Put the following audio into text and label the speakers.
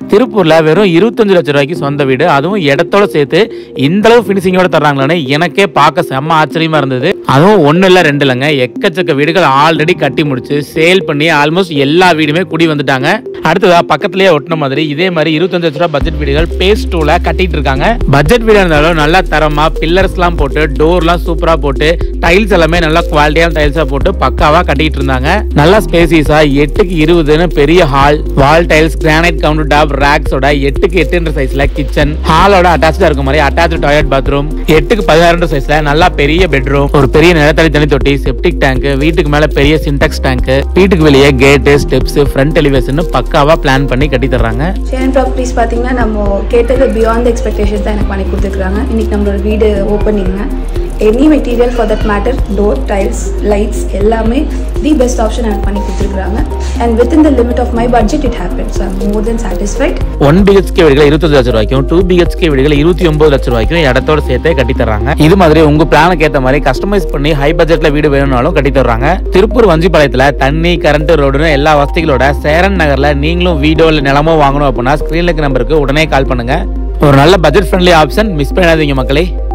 Speaker 1: திருப்பூர்ல வெறும் இருபத்தஞ்சு லட்சம் ரூபாய்க்கு சொந்த வீடு அதுவும் இடத்தோட சேர்த்து இந்த அளவு ஃபினிஷிங்கோட தர்றாங்களான்னு எனக்கே பார்க்க செம்ம ஆச்சரியமா இருந்தது அதுவும் ஒண்ணு இல்ல ரெண்டு இல்லைங்க எக்கச்சக்க வீடுகள் ஆல்ரெடி கட்டி முடிச்சு சேல் பண்ணி ஆல்மோஸ்ட் எல்லா வீடுமே குடி வந்துட்டாங்க அடுத்ததா பக்கத்துலயே ஒட்டின மாதிரி இதே மாதிரி இருபத்தஞ்சு லட்ச ரூபாய் பட்ஜெட் வீடுகள் பேஸ் டூல கட்டிட்டு இருக்காங்க பட்ஜெட் வீடா இருந்தாலும் நல்லா தரமா பில்லர்ஸ் எல்லாம் போட்டு டோர்லாம் சூப்பரா போட்டு டைல்ஸ் எல்லாமே நல்லா குவாலிட்டியான டைல்ஸா போட்டு பக்காவா கட்டிட்டு இருந்தாங்க நல்லா ஸ்பேசியஸா எட்டுக்கு இருபதுன்னு பெரிய hall wall tiles granite counter top ரேக்ஸோட எட்டுக்கு எட்டுன்ற சைஸ்ல கிச்சன் ஹாலோட அட்டாச்சா இருக்க மாதிரி அட்டாச் டாய்லெட் பாத்ரூம் எட்டுக்கு பதினாறு சைஸ்ல நல்லா பெரிய பெட்ரூம் ஒரு பெரிய நிலத்தடி தண்ணி தொட்டி செப்டிக் டேங்க் வீட்டுக்கு மேல பெரிய சின்டெக்ஸ் டேங்க் வீட்டுக்கு வெளியே கேட்டு ஸ்டெப்ஸ் ஃப்ரண்ட் எலிவேஷன் பக்காவா பிளான் பண்ணி கட்டி தர்றாங்க
Speaker 2: ஷேரன் ப்ராப்பர்ட்டிஸ் பார்த்தீங்கன்னா நம்ம கேட்டது பியாண்ட் எக்ஸ்பெக்டேஷன் தான் எனக்கு பண்ணி கொடுத்துருக்காங்க இன்னைக்கு நம்மளோட வீடு ஓப்பனிங்க any material for that matter door tiles lights எல்லாமே தி பெஸ்ட் ஆப்ஷன் எனக்கு பண்ணி கொடுத்துருக்காங்க and with in the limit of my budget it happen so I'm more then satisfied
Speaker 1: one BHK வீடுகள் இருபத்தஞ்சு லட்சம் ரூபாய்க்கும் டூ பிஹெச்கே வீடுகள் இருபத்தி ஒன்பது லட்சம் ரூபாய்க்கும் இடத்தோட சேர்த்தே கட்டி தர்றாங்க இது மாதிரி உங்க பிளானுக்கு ஏத்த மாதிரி கஸ்டமைஸ் பண்ணி ஹை பட்ஜெட்ல வீடு வேணும்னாலும் கட்டி தர்றாங்க திருப்பூர் வஞ்சிப்பாளையத்துல தண்ணி கரண்ட் ரோடுன்னு எல்லா வசதிகளோட சேரன் நகர்ல நீங்களும் வீடோ இல்ல நிலமோ வாங்கணும் அப்படின்னா ஸ்கிரீன்ல இருக்க நம்பருக்கு உடனே கால் பண்ணுங்க ஒரு நல்ல பட்ஜெட் ஃப்ரெண்ட்லி ஆப்ஷன் மிஸ் பண்ணாதீங்க மக்களே